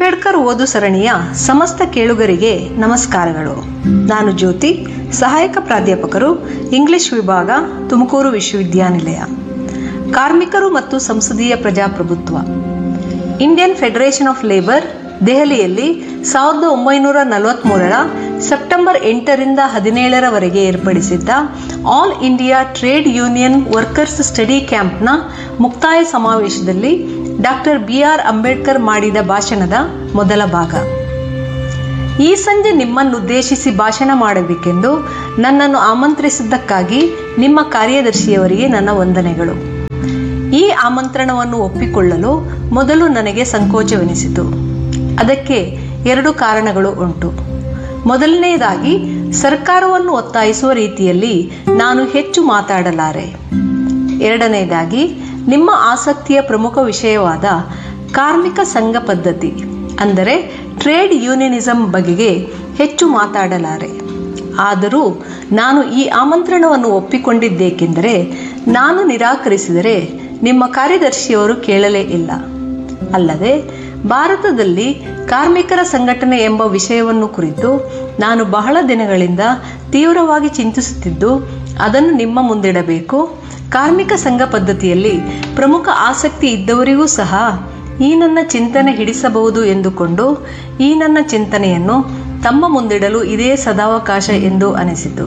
ಅಂಬೇಡ್ಕರ್ ಓದು ಸರಣಿಯ ಸಮಸ್ತ ಕೇಳುಗರಿಗೆ ನಮಸ್ಕಾರಗಳು ನಾನು ಜ್ಯೋತಿ ಸಹಾಯಕ ಪ್ರಾಧ್ಯಾಪಕರು ಇಂಗ್ಲಿಷ್ ವಿಭಾಗ ತುಮಕೂರು ವಿಶ್ವವಿದ್ಯಾನಿಲಯ ಕಾರ್ಮಿಕರು ಮತ್ತು ಸಂಸದೀಯ ಪ್ರಜಾಪ್ರಭುತ್ವ ಇಂಡಿಯನ್ ಫೆಡರೇಷನ್ ಆಫ್ ಲೇಬರ್ ದೆಹಲಿಯಲ್ಲಿ ಸಾವಿರದ ಒಂಬೈನೂರ ನಲವತ್ತ್ಮೂರರ ಸೆಪ್ಟೆಂಬರ್ ಎಂಟರಿಂದ ಹದಿನೇಳರವರೆಗೆ ಏರ್ಪಡಿಸಿದ್ದ all India trade union workers study ಕ್ಯಾಂಪ್ನ ಮುಕ್ತಾಯ ಸಮಾವೇಶದಲ್ಲಿ ಡಾಕ್ಟರ್ ಬಿ ಆರ್ ಅಂಬೇಡ್ಕರ್ ಮಾಡಿದ ಭಾಷಣದ ಮೊದಲ ಭಾಗ ಈ ಸಂಜೆ ನಿಮ್ಮನ್ನುದ್ದೇಶಿಸಿ ಭಾಷಣ ಮಾಡಬೇಕೆಂದು ನನ್ನನ್ನು ಆಮಂತ್ರಿಸಿದ್ದಕ್ಕಾಗಿ ನಿಮ್ಮ ಕಾರ್ಯದರ್ಶಿಯವರಿಗೆ ನನ್ನ ವಂದನೆಗಳು ಈ ಆಮಂತ್ರಣವನ್ನು ಒಪ್ಪಿಕೊಳ್ಳಲು ಮೊದಲು ನನಗೆ ಸಂಕೋಚವೆನಿಸಿತು ಅದಕ್ಕೆ ಎರಡು ಕಾರಣಗಳು ಉಂಟು ಮೊದಲನೆಯದಾಗಿ ಸರ್ಕಾರವನ್ನು ಒತ್ತಾಯಿಸುವ ರೀತಿಯಲ್ಲಿ ನಾನು ಹೆಚ್ಚು ಮಾತಾಡಲಾರೆ ಎರಡನೆಯದಾಗಿ ನಿಮ್ಮ ಆಸಕ್ತಿಯ ಪ್ರಮುಖ ವಿಷಯವಾದ ಕಾರ್ಮಿಕ ಸಂಘ ಪದ್ಧತಿ ಅಂದರೆ ಟ್ರೇಡ್ ಯೂನಿಯನಿಸಂ ಬಗೆಗೆ ಹೆಚ್ಚು ಮಾತಾಡಲಾರೆ ಆದರೂ ನಾನು ಈ ಆಮಂತ್ರಣವನ್ನು ಒಪ್ಪಿಕೊಂಡಿದ್ದೇಕೆಂದರೆ ನಾನು ನಿರಾಕರಿಸಿದರೆ ನಿಮ್ಮ ಕಾರ್ಯದರ್ಶಿಯವರು ಕೇಳಲೇ ಇಲ್ಲ ಅಲ್ಲದೆ ಭಾರತದಲ್ಲಿ ಕಾರ್ಮಿಕರ ಸಂಘಟನೆ ಎಂಬ ವಿಷಯವನ್ನು ಕುರಿತು ನಾನು ಬಹಳ ದಿನಗಳಿಂದ ತೀವ್ರವಾಗಿ ಚಿಂತಿಸುತ್ತಿದ್ದು ಅದನ್ನು ನಿಮ್ಮ ಮುಂದಿಡಬೇಕು ಕಾರ್ಮಿಕ ಸಂಘ ಪದ್ಧತಿಯಲ್ಲಿ ಪ್ರಮುಖ ಆಸಕ್ತಿ ಇದ್ದವರಿಗೂ ಸಹ ಈ ನನ್ನ ಚಿಂತನೆ ಹಿಡಿಸಬಹುದು ಎಂದುಕೊಂಡು ಈ ನನ್ನ ಚಿಂತನೆಯನ್ನು ತಮ್ಮ ಮುಂದಿಡಲು ಇದೇ ಸದಾವಕಾಶ ಎಂದು ಅನಿಸಿತು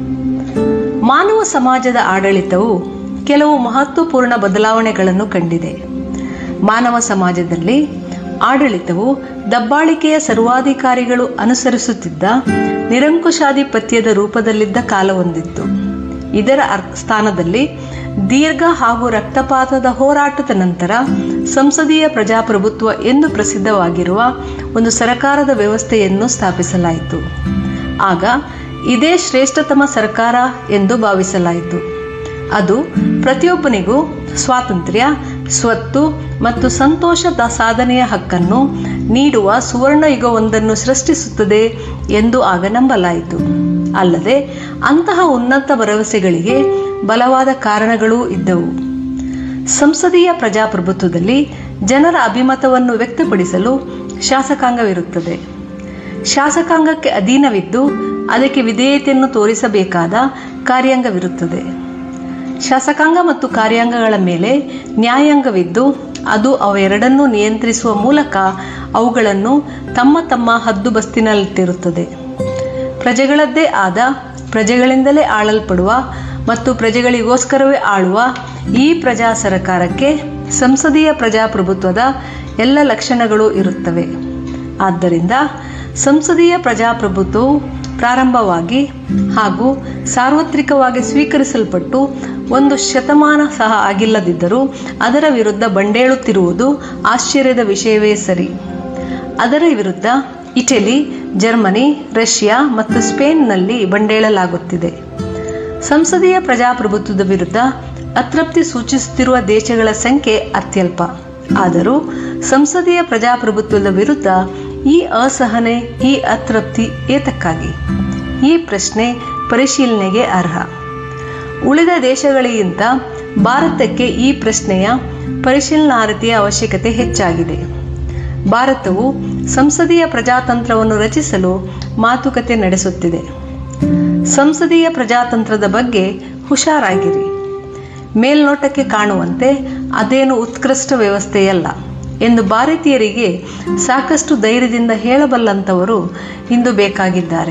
ಮಾನವ ಸಮಾಜದ ಆಡಳಿತವು ಕೆಲವು ಮಹತ್ವಪೂರ್ಣ ಬದಲಾವಣೆಗಳನ್ನು ಕಂಡಿದೆ ಮಾನವ ಸಮಾಜದಲ್ಲಿ ಆಡಳಿತವು ದಬ್ಬಾಳಿಕೆಯ ಸರ್ವಾಧಿಕಾರಿಗಳು ಅನುಸರಿಸುತ್ತಿದ್ದ ನಿರಂಕುಶಾಧಿಪತ್ಯದ ರೂಪದಲ್ಲಿದ್ದ ಕಾಲವೊಂದಿತ್ತು ಇದರ ಅರ್- ಸ್ಥಾನದಲ್ಲಿ ದೀರ್ಘ ಹಾಗೂ ರಕ್ತಪಾತದ ಹೋರಾಟದ ನಂತರ ಸಂಸದೀಯ ಪ್ರಜಾಪ್ರಭುತ್ವ ಎಂದು ಪ್ರಸಿದ್ಧವಾಗಿರುವ ಒಂದು ಸರಕಾರದ ವ್ಯವಸ್ಥೆಯನ್ನು ಸ್ಥಾಪಿಸಲಾಯಿತು ಆಗ ಇದೇ ಶ್ರೇಷ್ಠತಮ ಸರ್ಕಾರ ಎಂದು ಭಾವಿಸಲಾಯಿತು ಅದು ಪ್ರತಿಯೊಬ್ಬನಿಗೂ ಸ್ವಾತಂತ್ರ್ಯ ಸ್ವತ್ತು ಮತ್ತು ಸಂತೋಷದ ಸಾಧನೆಯ ಹಕ್ಕನ್ನು ನೀಡುವ ಸುವರ್ಣ ಯುಗವೊಂದನ್ನು ಸೃಷ್ಟಿಸುತ್ತದೆ ಎಂದು ಆಗ ನಂಬಲಾಯಿತು ಅಲ್ಲದೆ ಅಂತಹ ಉನ್ನತ ಭರವಸೆಗಳಿಗೆ ಬಲವಾದ ಕಾರಣಗಳೂ ಇದ್ದವು ಸಂಸದೀಯ ಪ್ರಜಾಪ್ರಭುತ್ವದಲ್ಲಿ ಜನರ ಅಭಿಮತವನ್ನು ವ್ಯಕ್ತಪಡಿಸಲು ಶಾಸಕಾಂಗವಿರುತ್ತದೆ ಶಾಸಕಾಂಗಕ್ಕೆ ಅಧೀನವಿದ್ದು ಅದಕ್ಕೆ ವಿಧೇಯತೆಯನ್ನು ತೋರಿಸಬೇಕಾದ ಕಾರ್ಯಾಂಗವಿರುತ್ತದೆ ಶಾಸಕಾಂಗ ಮತ್ತು ಕಾರ್ಯಾಂಗಗಳ ಮೇಲೆ ನ್ಯಾಯಾಂಗವಿದ್ದು ಅದು ಅವೆರಡನ್ನೂ ನಿಯಂತ್ರಿಸುವ ಮೂಲಕ ಅವುಗಳನ್ನು ತಮ್ಮ ತಮ್ಮ ಹದ್ದುಬಸ್ತಿನಲ್ಲಿಟ್ಟಿರುತ್ತದೆ ಪ್ರಜೆಗಳದ್ದೇ ಆದ ಪ್ರಜೆಗಳಿಂದಲೇ ಆಳಲ್ಪಡುವ ಮತ್ತು ಪ್ರಜೆಗಳಿಗೋಸ್ಕರವೇ ಆಳುವ ಈ ಪ್ರಜಾ ಸರಕಾರಕ್ಕೆ ಸಂಸದೀಯ ಪ್ರಜಾಪ್ರಭುತ್ವದ ಎಲ್ಲ ಲಕ್ಷಣಗಳು ಇರುತ್ತವೆ ಆದ್ದರಿಂದ ಸಂಸದೀಯ ಪ್ರಜಾಪ್ರಭುತ್ವವು ಪ್ರಾರಂಭವಾಗಿ ಹಾಗೂ ಸಾರ್ವತ್ರಿಕವಾಗಿ ಸ್ವೀಕರಿಸಲ್ಪಟ್ಟು ಒಂದು ಶತಮಾನ ಸಹ ಆಗಿಲ್ಲದಿದ್ದರೂ ಅದರ ವಿರುದ್ಧ ಬಂಡೇಳುತ್ತಿರುವುದು ಆಶ್ಚರ್ಯದ ವಿಷಯವೇ ಸರಿ ಅದರ ವಿರುದ್ಧ ಇಟಲಿ ಜರ್ಮನಿ ರಷ್ಯಾ ಮತ್ತು ಸ್ಪೇನ್ನಲ್ಲಿ ಬಂಡೇಳಲಾಗುತ್ತಿದೆ ಸಂಸದೀಯ ಪ್ರಜಾಪ್ರಭುತ್ವದ ವಿರುದ್ಧ ಅತೃಪ್ತಿ ಸೂಚಿಸುತ್ತಿರುವ ದೇಶಗಳ ಸಂಖ್ಯೆ ಅತ್ಯಲ್ಪ ಆದರೂ ಸಂಸದೀಯ ಪ್ರಜಾಪ್ರಭುತ್ವದ ವಿರುದ್ಧ ಈ ಅಸಹನೆ ಈ ಅತೃಪ್ತಿ ಏತಕ್ಕಾಗಿ ಈ ಪ್ರಶ್ನೆ ಪರಿಶೀಲನೆಗೆ ಅರ್ಹ ಉಳಿದ ದೇಶಗಳಿಗಿಂತ ಭಾರತಕ್ಕೆ ಈ ಪ್ರಶ್ನೆಯ ಪರಿಶೀಲನಾರ್ಹತೆಯ ಅವಶ್ಯಕತೆ ಹೆಚ್ಚಾಗಿದೆ ಭಾರತವು ಸಂಸದೀಯ ಪ್ರಜಾತಂತ್ರವನ್ನು ರಚಿಸಲು ಮಾತುಕತೆ ನಡೆಸುತ್ತಿದೆ ಸಂಸದೀಯ ಪ್ರಜಾತಂತ್ರದ ಬಗ್ಗೆ ಹುಷಾರಾಗಿರಿ ಮೇಲ್ನೋಟಕ್ಕೆ ಕಾಣುವಂತೆ ಅದೇನು ಉತ್ಕೃಷ್ಟ ವ್ಯವಸ್ಥೆಯಲ್ಲ ಎಂದು ಭಾರತೀಯರಿಗೆ ಸಾಕಷ್ಟು ಧೈರ್ಯದಿಂದ ಹೇಳಬಲ್ಲಂಥವರು ಇಂದು ಬೇಕಾಗಿದ್ದಾರೆ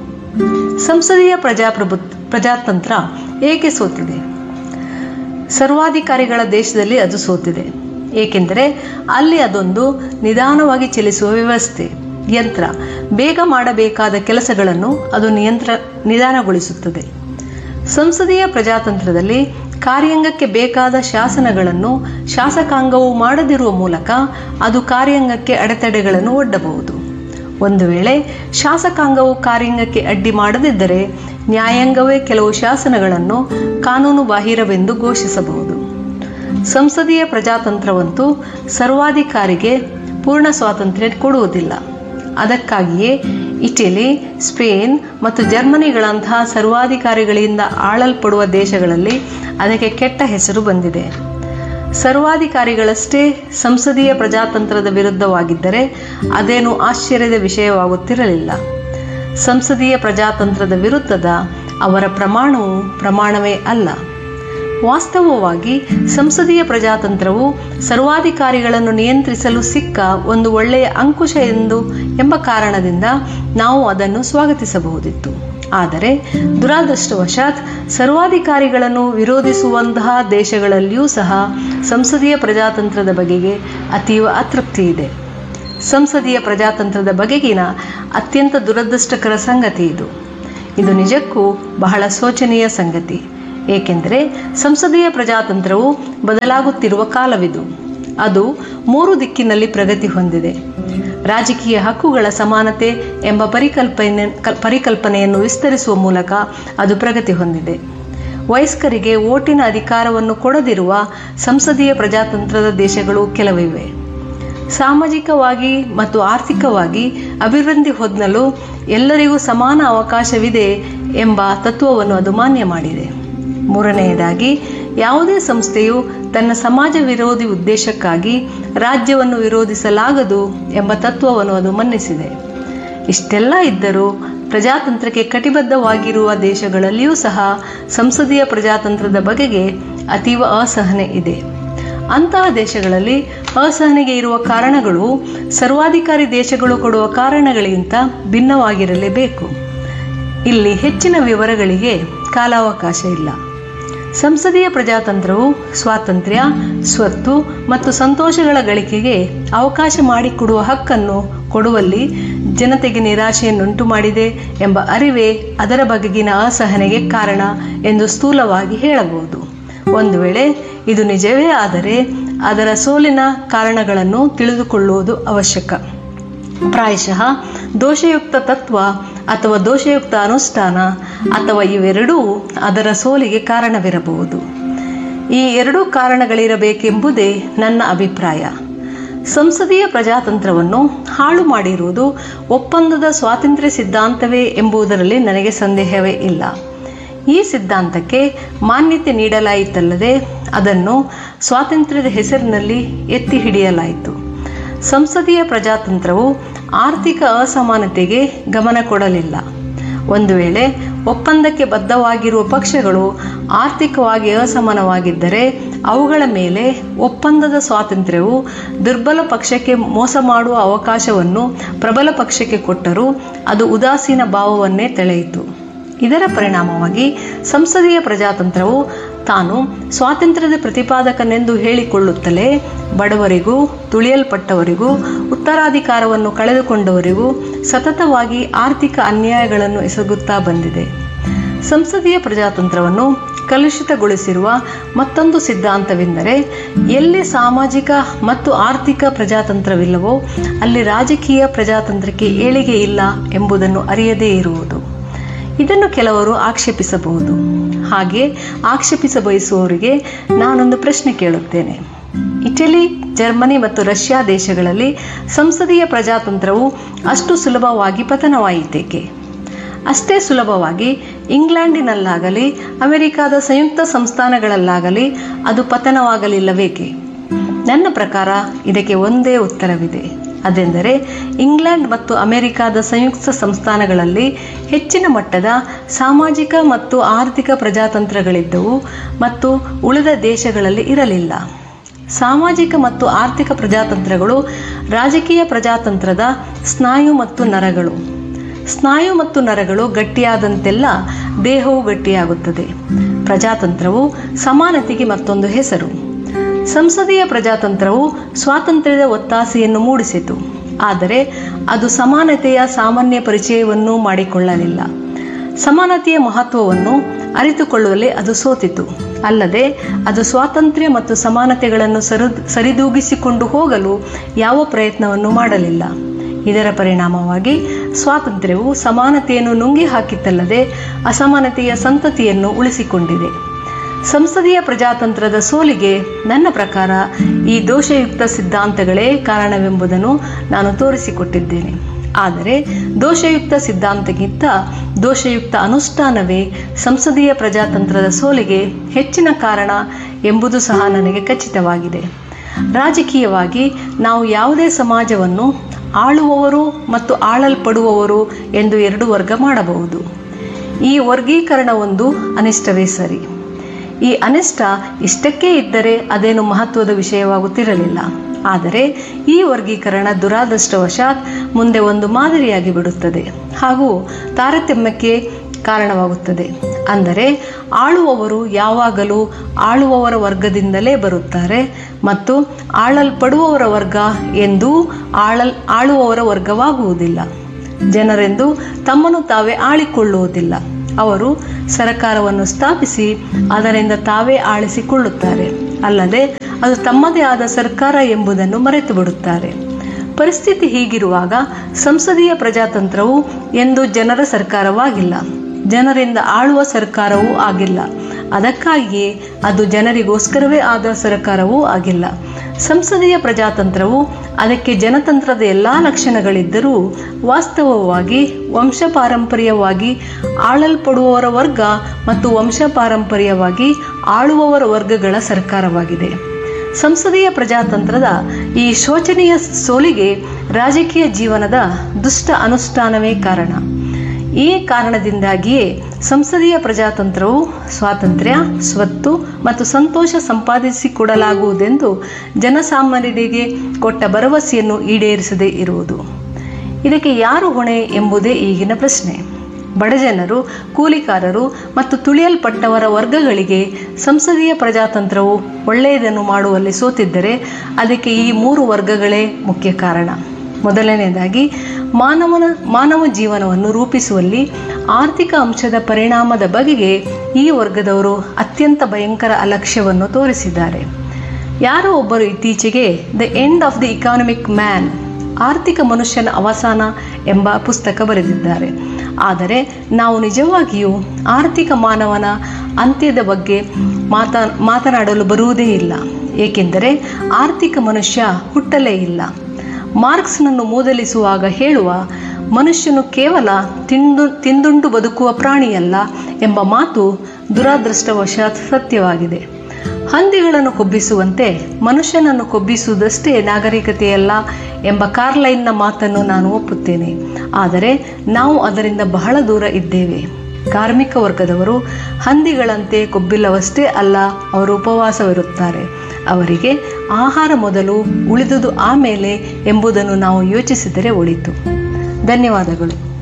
ಸಂಸದೀಯ ಪ್ರಜಾಪ್ರಭುತ್ ಪ್ರಜಾತಂತ್ರ ಏಕೆ ಸೋತಿದೆ ಸರ್ವಾಧಿಕಾರಿಗಳ ದೇಶದಲ್ಲಿ ಅದು ಸೋತಿದೆ ಏಕೆಂದರೆ ಅಲ್ಲಿ ಅದೊಂದು ನಿಧಾನವಾಗಿ ಚಲಿಸುವ ವ್ಯವಸ್ಥೆ ಯಂತ್ರ ಬೇಗ ಮಾಡಬೇಕಾದ ಕೆಲಸಗಳನ್ನು ಅದು ನಿಯಂತ್ರ ನಿಧಾನಗೊಳಿಸುತ್ತದೆ ಸಂಸದೀಯ ಪ್ರಜಾತಂತ್ರದಲ್ಲಿ ಕಾರ್ಯಾಂಗಕ್ಕೆ ಬೇಕಾದ ಶಾಸನಗಳನ್ನು ಶಾಸಕಾಂಗವು ಮಾಡದಿರುವ ಮೂಲಕ ಅದು ಕಾರ್ಯಾಂಗಕ್ಕೆ ಅಡೆತಡೆಗಳನ್ನು ಒಡ್ಡಬಹುದು ಒಂದು ವೇಳೆ ಶಾಸಕಾಂಗವು ಕಾರ್ಯಾಂಗಕ್ಕೆ ಅಡ್ಡಿ ಮಾಡದಿದ್ದರೆ ನ್ಯಾಯಾಂಗವೇ ಕೆಲವು ಶಾಸನಗಳನ್ನು ಕಾನೂನು ಬಾಹಿರವೆಂದು ಘೋಷಿಸಬಹುದು ಸಂಸದೀಯ ಪ್ರಜಾತಂತ್ರವಂತೂ ಸರ್ವಾಧಿಕಾರಿಗೆ ಪೂರ್ಣ ಸ್ವಾತಂತ್ರ್ಯ ಕೊಡುವುದಿಲ್ಲ ಅದಕ್ಕಾಗಿಯೇ ಇಟಲಿ ಸ್ಪೇನ್ ಮತ್ತು ಜರ್ಮನಿಗಳಂತಹ ಸರ್ವಾಧಿಕಾರಿಗಳಿಂದ ಆಳಲ್ಪಡುವ ದೇಶಗಳಲ್ಲಿ ಅದಕ್ಕೆ ಕೆಟ್ಟ ಹೆಸರು ಬಂದಿದೆ ಸರ್ವಾಧಿಕಾರಿಗಳಷ್ಟೇ ಸಂಸದೀಯ ಪ್ರಜಾತಂತ್ರದ ವಿರುದ್ಧವಾಗಿದ್ದರೆ ಅದೇನು ಆಶ್ಚರ್ಯದ ವಿಷಯವಾಗುತ್ತಿರಲಿಲ್ಲ ಸಂಸದೀಯ ಪ್ರಜಾತಂತ್ರದ ವಿರುದ್ಧದ ಅವರ ಪ್ರಮಾಣವು ಪ್ರಮಾಣವೇ ಅಲ್ಲ ವಾಸ್ತವವಾಗಿ ಸಂಸದೀಯ ಪ್ರಜಾತಂತ್ರವು ಸರ್ವಾಧಿಕಾರಿಗಳನ್ನು ನಿಯಂತ್ರಿಸಲು ಸಿಕ್ಕ ಒಂದು ಒಳ್ಳೆಯ ಅಂಕುಶ ಎಂದು ಎಂಬ ಕಾರಣದಿಂದ ನಾವು ಅದನ್ನು ಸ್ವಾಗತಿಸಬಹುದಿತ್ತು ಆದರೆ ದುರಾದೃಷ್ಟವಶಾತ್ ಸರ್ವಾಧಿಕಾರಿಗಳನ್ನು ವಿರೋಧಿಸುವಂತಹ ದೇಶಗಳಲ್ಲಿಯೂ ಸಹ ಸಂಸದೀಯ ಪ್ರಜಾತಂತ್ರದ ಬಗೆಗೆ ಅತೀವ ಅತೃಪ್ತಿ ಇದೆ ಸಂಸದೀಯ ಪ್ರಜಾತಂತ್ರದ ಬಗೆಗಿನ ಅತ್ಯಂತ ದುರದೃಷ್ಟಕರ ಸಂಗತಿ ಇದು ಇದು ನಿಜಕ್ಕೂ ಬಹಳ ಶೋಚನೀಯ ಸಂಗತಿ ಏಕೆಂದರೆ ಸಂಸದೀಯ ಪ್ರಜಾತಂತ್ರವು ಬದಲಾಗುತ್ತಿರುವ ಕಾಲವಿದು ಅದು ಮೂರು ದಿಕ್ಕಿನಲ್ಲಿ ಪ್ರಗತಿ ಹೊಂದಿದೆ ರಾಜಕೀಯ ಹಕ್ಕುಗಳ ಸಮಾನತೆ ಎಂಬ ಪರಿಕಲ್ಪನೆ ಕಲ್- ಪರಿಕಲ್ಪನೆಯನ್ನು ವಿಸ್ತರಿಸುವ ಮೂಲಕ ಅದು ಪ್ರಗತಿ ಹೊಂದಿದೆ ವಯಸ್ಕರಿಗೆ ಓಟಿನ ಅಧಿಕಾರವನ್ನು ಕೊಡದಿರುವ ಸಂಸದೀಯ ಪ್ರಜಾತಂತ್ರದ ದೇಶಗಳು ಕೆಲವಿವೆ ಸಾಮಾಜಿಕವಾಗಿ ಮತ್ತು ಆರ್ಥಿಕವಾಗಿ ಅಭಿವೃದ್ಧಿ ಹೊಂದಲು ಎಲ್ಲರಿಗೂ ಸಮಾನ ಅವಕಾಶವಿದೆ ಎಂಬ ತತ್ವವನ್ನು ಅದು ಮಾನ್ಯ ಮಾಡಿದೆ ಮೂರನೆಯದಾಗಿ ಯಾವುದೇ ಸಂಸ್ಥೆಯು ತನ್ನ ಸಮಾಜ ವಿರೋಧಿ ಉದ್ದೇಶಕ್ಕಾಗಿ ರಾಜ್ಯವನ್ನು ವಿರೋಧಿಸಲಾಗದು ಎಂಬ ತತ್ವವನ್ನು ಅದು ಮನ್ನಿಸಿದೆ ಇಷ್ಟೆಲ್ಲ ಇದ್ದರೂ ಪ್ರಜಾತಂತ್ರಕ್ಕೆ ಕಟಿಬದ್ಧವಾಗಿರುವ ದೇಶಗಳಲ್ಲಿಯೂ ಸಹ ಸಂಸದೀಯ ಪ್ರಜಾತಂತ್ರದ ಬಗೆಗೆ ಅತೀವ ಅಸಹನೆ ಇದೆ ಅಂತಹ ದೇಶಗಳಲ್ಲಿ ಅಸಹನೆಗೆ ಇರುವ ಕಾರಣಗಳು ಸರ್ವಾಧಿಕಾರಿ ದೇಶಗಳು ಕೊಡುವ ಕಾರಣಗಳಿಗಿಂತ ಭಿನ್ನವಾಗಿರಲೇಬೇಕು ಇಲ್ಲಿ ಹೆಚ್ಚಿನ ವಿವರಗಳಿಗೆ ಕಾಲಾವಕಾಶ ಇಲ್ಲ ಸಂಸದೀಯ ಪ್ರಜಾತಂತ್ರವು ಸ್ವಾತಂತ್ರ್ಯ ಸ್ವತ್ತು ಮತ್ತು ಸಂತೋಷಗಳ ಗಳಿಕೆಗೆ ಅವಕಾಶ ಮಾಡಿಕೊಡುವ ಹಕ್ಕನ್ನು ಕೊಡುವಲ್ಲಿ ಜನತೆಗೆ ನಿರಾಶೆಯನ್ನುಂಟು ಮಾಡಿದೆ ಎಂಬ ಅರಿವೇ ಅದರ ಬಗೆಗಿನ ಅಸಹನೆಗೆ ಕಾರಣ ಎಂದು ಸ್ಥೂಲವಾಗಿ ಹೇಳಬಹುದು ಒಂದು ವೇಳೆ ಇದು ನಿಜವೇ ಆದರೆ ಅದರ ಸೋಲಿನ ಕಾರಣಗಳನ್ನು ತಿಳಿದುಕೊಳ್ಳುವುದು ಅವಶ್ಯಕ ಪ್ರಾಯಶಃ ದೋಷಯುಕ್ತ ತತ್ವ ಅಥವಾ ದೋಷಯುಕ್ತ ಅನುಷ್ಠಾನ ಅಥವಾ ಇವೆರಡೂ ಅದರ ಸೋಲಿಗೆ ಕಾರಣವಿರಬಹುದು ಈ ಎರಡೂ ಕಾರಣಗಳಿರಬೇಕೆಂಬುದೇ ನನ್ನ ಅಭಿಪ್ರಾಯ ಸಂಸದೀಯ ಪ್ರಜಾತಂತ್ರವನ್ನು ಹಾಳು ಮಾಡಿರುವುದು ಒಪ್ಪಂದದ ಸ್ವಾತಂತ್ರ್ಯ ಸಿದ್ಧಾಂತವೇ ಎಂಬುದರಲ್ಲಿ ನನಗೆ ಸಂದೇಹವೇ ಇಲ್ಲ ಈ ಸಿದ್ಧಾಂತಕ್ಕೆ ಮಾನ್ಯತೆ ನೀಡಲಾಯಿತಲ್ಲದೆ ಅದನ್ನು ಸ್ವಾತಂತ್ರ್ಯದ ಹೆಸರಿನಲ್ಲಿ ಎತ್ತಿ ಹಿಡಿಯಲಾಯಿತು ಸಂಸದೀಯ ಪ್ರಜಾತಂತ್ರವು ಆರ್ಥಿಕ ಅಸಮಾನತೆಗೆ ಗಮನ ಕೊಡಲಿಲ್ಲ ಒಂದು ವೇಳೆ ಒಪ್ಪಂದಕ್ಕೆ ಬದ್ಧವಾಗಿರುವ ಪಕ್ಷಗಳು ಆರ್ಥಿಕವಾಗಿ ಅಸಮಾನವಾಗಿದ್ದರೆ ಅವುಗಳ ಮೇಲೆ ಒಪ್ಪಂದದ ಸ್ವಾತಂತ್ರ್ಯವು ದುರ್ಬಲ ಪಕ್ಷಕ್ಕೆ ಮೋಸ ಮಾಡುವ ಅವಕಾಶವನ್ನು ಪ್ರಬಲ ಪಕ್ಷಕ್ಕೆ ಕೊಟ್ಟರೂ ಅದು ಉದಾಸೀನ ಭಾವವನ್ನೇ ತಳೆಯಿತು ಇದರ ಪರಿಣಾಮವಾಗಿ ಸಂಸದೀಯ ಪ್ರಜಾತಂತ್ರವು ತಾನು ಸ್ವಾತಂತ್ರ್ಯದ ಪ್ರತಿಪಾದಕನೆಂದು ಹೇಳಿಕೊಳ್ಳುತ್ತಲೇ ಬಡವರಿಗೂ ತುಳಿಯಲ್ಪಟ್ಟವರಿಗೂ ಉತ್ತರಾಧಿಕಾರವನ್ನು ಕಳೆದುಕೊಂಡವರಿಗೂ ಸತತವಾಗಿ ಆರ್ಥಿಕ ಅನ್ಯಾಯಗಳನ್ನು ಎಸಗುತ್ತಾ ಬಂದಿದೆ ಸಂಸದೀಯ ಪ್ರಜಾತಂತ್ರವನ್ನು ಕಲುಷಿತಗೊಳಿಸಿರುವ ಮತ್ತೊಂದು ಸಿದ್ಧಾಂತವೆಂದರೆ ಎಲ್ಲಿ ಸಾಮಾಜಿಕ ಮತ್ತು ಆರ್ಥಿಕ ಪ್ರಜಾತಂತ್ರವಿಲ್ಲವೋ ಅಲ್ಲಿ ರಾಜಕೀಯ ಪ್ರಜಾತಂತ್ರಕ್ಕೆ ಏಳಿಗೆ ಇಲ್ಲ ಎಂಬುದನ್ನು ಅರಿಯದೇ ಇರುವುದು ಇದನ್ನು ಕೆಲವರು ಆಕ್ಷೇಪಿಸಬಹುದು ಹಾಗೆ ಆಕ್ಷೇಪಿಸ ಬಯಸುವವರಿಗೆ ನಾನೊಂದು ಪ್ರಶ್ನೆ ಕೇಳುತ್ತೇನೆ ಇಟಲಿ ಜರ್ಮನಿ ಮತ್ತು ರಷ್ಯಾ ದೇಶಗಳಲ್ಲಿ ಸಂಸದೀಯ ಪ್ರಜಾತಂತ್ರವು ಅಷ್ಟು ಸುಲಭವಾಗಿ ಪತನವಾಯಿತೇಕೆ ಅಷ್ಟೇ ಸುಲಭವಾಗಿ ಇಂಗ್ಲೆಂಡಿನಲ್ಲಾಗಲಿ ಅಮೆರಿಕಾದ ಸಂಯುಕ್ತ ಸಂಸ್ಥಾನಗಳಲ್ಲಾಗಲಿ ಅದು ಪತನವಾಗಲಿಲ್ಲವೇಕೆ ನನ್ನ ಪ್ರಕಾರ ಇದಕ್ಕೆ ಒಂದೇ ಉತ್ತರವಿದೆ ಅದೆಂದರೆ ಇಂಗ್ಲೆಂಡ್ ಮತ್ತು ಅಮೆರಿಕಾದ ಸಂಯುಕ್ತ ಸಂಸ್ಥಾನಗಳಲ್ಲಿ ಹೆಚ್ಚಿನ ಮಟ್ಟದ ಸಾಮಾಜಿಕ ಮತ್ತು ಆರ್ಥಿಕ ಪ್ರಜಾತಂತ್ರಗಳಿದ್ದವು ಮತ್ತು ಉಳಿದ ದೇಶಗಳಲ್ಲಿ ಇರಲಿಲ್ಲ ಸಾಮಾಜಿಕ ಮತ್ತು ಆರ್ಥಿಕ ಪ್ರಜಾತಂತ್ರಗಳು ರಾಜಕೀಯ ಪ್ರಜಾತಂತ್ರದ ಸ್ನಾಯು ಮತ್ತು ನರಗಳು ಸ್ನಾಯು ಮತ್ತು ನರಗಳು ಗಟ್ಟಿಯಾದಂತೆಲ್ಲ ದೇಹವು ಗಟ್ಟಿಯಾಗುತ್ತದೆ ಪ್ರಜಾತಂತ್ರವು ಸಮಾನತೆಗೆ ಮತ್ತೊಂದು ಹೆಸರು ಸಂಸದೀಯ ಪ್ರಜಾತಂತ್ರವು ಸ್ವಾತಂತ್ರ್ಯದ ಒತ್ತಾಸೆಯನ್ನು ಮೂಡಿಸಿತು ಆದರೆ ಅದು ಸಮಾನತೆಯ ಸಾಮಾನ್ಯ ಪರಿಚಯವನ್ನು ಮಾಡಿಕೊಳ್ಳಲಿಲ್ಲ ಸಮಾನತೆಯ ಮಹತ್ವವನ್ನು ಅರಿತುಕೊಳ್ಳುವಲ್ಲಿ ಅದು ಸೋತಿತು ಅಲ್ಲದೆ ಅದು ಸ್ವಾತಂತ್ರ್ಯ ಮತ್ತು ಸಮಾನತೆಗಳನ್ನು ಸರು ಸರಿದೂಗಿಸಿಕೊಂಡು ಹೋಗಲು ಯಾವ ಪ್ರಯತ್ನವನ್ನು ಮಾಡಲಿಲ್ಲ ಇದರ ಪರಿಣಾಮವಾಗಿ ಸ್ವಾತಂತ್ರ್ಯವು ಸಮಾನತೆಯನ್ನು ನುಂಗಿ ಹಾಕಿತ್ತಲ್ಲದೆ ಅಸಮಾನತೆಯ ಸಂತತಿಯನ್ನು ಉಳಿಸಿಕೊಂಡಿದೆ ಸಂಸದೀಯ ಪ್ರಜಾತಂತ್ರದ ಸೋಲಿಗೆ ನನ್ನ ಪ್ರಕಾರ ಈ ದೋಷಯುಕ್ತ ಸಿದ್ಧಾಂತಗಳೇ ಕಾರಣವೆಂಬುದನ್ನು ನಾನು ತೋರಿಸಿಕೊಟ್ಟಿದ್ದೇನೆ ಆದರೆ ದೋಷಯುಕ್ತ ಸಿದ್ಧಾಂತಕ್ಕಿಂತ ದೋಷಯುಕ್ತ ಅನುಷ್ಠಾನವೇ ಸಂಸದೀಯ ಪ್ರಜಾತಂತ್ರದ ಸೋಲಿಗೆ ಹೆಚ್ಚಿನ ಕಾರಣ ಎಂಬುದು ಸಹ ನನಗೆ ಖಚಿತವಾಗಿದೆ ರಾಜಕೀಯವಾಗಿ ನಾವು ಯಾವುದೇ ಸಮಾಜವನ್ನು ಆಳುವವರು ಮತ್ತು ಆಳಲ್ಪಡುವವರು ಎಂದು ಎರಡು ವರ್ಗ ಮಾಡಬಹುದು ಈ ವರ್ಗೀಕರಣ ಒಂದು ಅನಿಷ್ಟವೇ ಸರಿ ಈ ಅನಿಷ್ಟ ಇಷ್ಟಕ್ಕೆ ಇದ್ದರೆ ಅದೇನು ಮಹತ್ವದ ವಿಷಯವಾಗುತ್ತಿರಲಿಲ್ಲ ಆದರೆ ಈ ವರ್ಗೀಕರಣ ದುರಾದೃಷ್ಟವಶಾತ್ ಮುಂದೆ ಒಂದು ಮಾದರಿಯಾಗಿ ಬಿಡುತ್ತದೆ ಹಾಗೂ ತಾರತಮ್ಯಕ್ಕೆ ಕಾರಣವಾಗುತ್ತದೆ ಅಂದರೆ ಆಳುವವರು ಯಾವಾಗಲೂ ಆಳುವವರ ವರ್ಗದಿಂದಲೇ ಬರುತ್ತಾರೆ ಮತ್ತು ಆಳಲ್ಪಡುವವರ ವರ್ಗ ಎಂದೂ ಆಳಲ್ ಆಳುವವರ ವರ್ಗವಾಗುವುದಿಲ್ಲ ಜನರೆಂದು ತಮ್ಮನ್ನು ತಾವೇ ಆಳಿಕೊಳ್ಳುವುದಿಲ್ಲ ಅವರು ಸರಕಾರವನ್ನು ಸ್ಥಾಪಿಸಿ ಅದರಿಂದ ತಾವೇ ಆಳಿಸಿಕೊಳ್ಳುತ್ತಾರೆ ಅಲ್ಲದೆ ಅದು ತಮ್ಮದೇ ಆದ ಸರ್ಕಾರ ಎಂಬುದನ್ನು ಮರೆತು ಬಿಡುತ್ತಾರೆ ಪರಿಸ್ಥಿತಿ ಹೀಗಿರುವಾಗ ಸಂಸದೀಯ ಪ್ರಜಾತಂತ್ರವು ಎಂದು ಜನರ ಸರ್ಕಾರವಾಗಿಲ್ಲ ಜನರಿಂದ ಆಳುವ ಸರ್ಕಾರವೂ ಆಗಿಲ್ಲ ಅದಕ್ಕಾಗಿಯೇ ಅದು ಜನರಿಗೋಸ್ಕರವೇ ಆದ ಸರ್ಕಾರವೂ ಆಗಿಲ್ಲ ಸಂಸದೀಯ ಪ್ರಜಾತಂತ್ರವು ಅದಕ್ಕೆ ಜನತಂತ್ರದ ಎಲ್ಲ ಲಕ್ಷಣಗಳಿದ್ದರೂ ವಾಸ್ತವವಾಗಿ ವಂಶ ಪಾರಂಪರ್ಯವಾಗಿ ಆಳಲ್ಪಡುವವರ ವರ್ಗ ಮತ್ತು ವಂಶ ಪಾರಂಪರ್ಯವಾಗಿ ಆಳುವವರ ವರ್ಗಗಳ ಸರ್ಕಾರವಾಗಿದೆ ಸಂಸದೀಯ ಪ್ರಜಾತಂತ್ರದ ಈ ಶೋಚನೀಯ ಸೋಲಿಗೆ ರಾಜಕೀಯ ಜೀವನದ ದುಷ್ಟ ಅನುಷ್ಠಾನವೇ ಕಾರಣ ಈ ಕಾರಣದಿಂದಾಗಿಯೇ ಸಂಸದೀಯ ಪ್ರಜಾತಂತ್ರವು ಸ್ವಾತಂತ್ರ್ಯ ಸ್ವತ್ತು ಮತ್ತು ಸಂತೋಷ ಸಂಪಾದಿಸಿಕೊಡಲಾಗುವುದೆಂದು ಜನಸಾಮಾನ್ಯರಿಗೆ ಕೊಟ್ಟ ಭರವಸೆಯನ್ನು ಈಡೇರಿಸದೇ ಇರುವುದು ಇದಕ್ಕೆ ಯಾರು ಹೊಣೆ ಎಂಬುದೇ ಈಗಿನ ಪ್ರಶ್ನೆ ಬಡಜನರು ಕೂಲಿಕಾರರು ಮತ್ತು ತುಳಿಯಲ್ಪಟ್ಟವರ ವರ್ಗಗಳಿಗೆ ಸಂಸದೀಯ ಪ್ರಜಾತಂತ್ರವು ಒಳ್ಳೆಯದನ್ನು ಮಾಡುವಲ್ಲಿ ಸೋತಿದ್ದರೆ ಅದಕ್ಕೆ ಈ ಮೂರು ವರ್ಗಗಳೇ ಮುಖ್ಯ ಕಾರಣ ಮೊದಲನೆಯದಾಗಿ ಮಾನವನ ಮಾನವ ಜೀವನವನ್ನು ರೂಪಿಸುವಲ್ಲಿ ಆರ್ಥಿಕ ಅಂಶದ ಪರಿಣಾಮದ ಬಗೆಗೆ ಈ ವರ್ಗದವರು ಅತ್ಯಂತ ಭಯಂಕರ ಅಲಕ್ಷ್ಯವನ್ನು ತೋರಿಸಿದ್ದಾರೆ ಯಾರೋ ಒಬ್ಬರು ಇತ್ತೀಚೆಗೆ the end of the economic man ಆರ್ಥಿಕ ಮನುಷ್ಯನ ಅವಸಾನ ಎಂಬ ಪುಸ್ತಕ ಬರೆದಿದ್ದಾರೆ ಆದರೆ ನಾವು ನಿಜವಾಗಿಯೂ ಆರ್ಥಿಕ ಮಾನವನ ಅಂತ್ಯದ ಬಗ್ಗೆ ಮಾತಾ ಮಾತನಾಡಲು ಬರುವುದೇ ಇಲ್ಲ ಏಕೆಂದರೆ ಆರ್ಥಿಕ ಮನುಷ್ಯ ಹುಟ್ಟಲೇ ಇಲ್ಲ ಮಾರ್ಕ್ಸ್ನನ್ನು ಮೂದಲಿಸುವಾಗ ಹೇಳುವ ಮನುಷ್ಯನು ಕೇವಲ ತಿಂದು ತಿಂದುಂಡು ಬದುಕುವ ಪ್ರಾಣಿಯಲ್ಲ ಎಂಬ ಮಾತು ದುರಾದೃಷ್ಟವಶಾತ್ ಸತ್ಯವಾಗಿದೆ ಹಂದಿಗಳನ್ನು ಕೊಬ್ಬಿಸುವಂತೆ ಮನುಷ್ಯನನ್ನು ಕೊಬ್ಬಿಸುವುದಷ್ಟೇ ನಾಗರಿಕತೆಯಲ್ಲ ಎಂಬ ಕಾರ್ಲೈನ್ನ ಮಾತನ್ನು ನಾನು ಒಪ್ಪುತ್ತೇನೆ ಆದರೆ ನಾವು ಅದರಿಂದ ಬಹಳ ದೂರ ಇದ್ದೇವೆ ಕಾರ್ಮಿಕ ವರ್ಗದವರು ಹಂದಿಗಳಂತೆ ಕೊಬ್ಬಿಲ್ಲವಷ್ಟೇ ಅಲ್ಲ ಅವರು ಉಪವಾಸವಿರುತ್ತಾರೆ ಅವರಿಗೆ ಆಹಾರ ಮೊದಲು ಉಳಿದುದು ಆಮೇಲೆ ಎಂಬುದನ್ನು ನಾವು ಯೋಚಿಸಿದರೆ ಒಳಿತು ಧನ್ಯವಾದಗಳು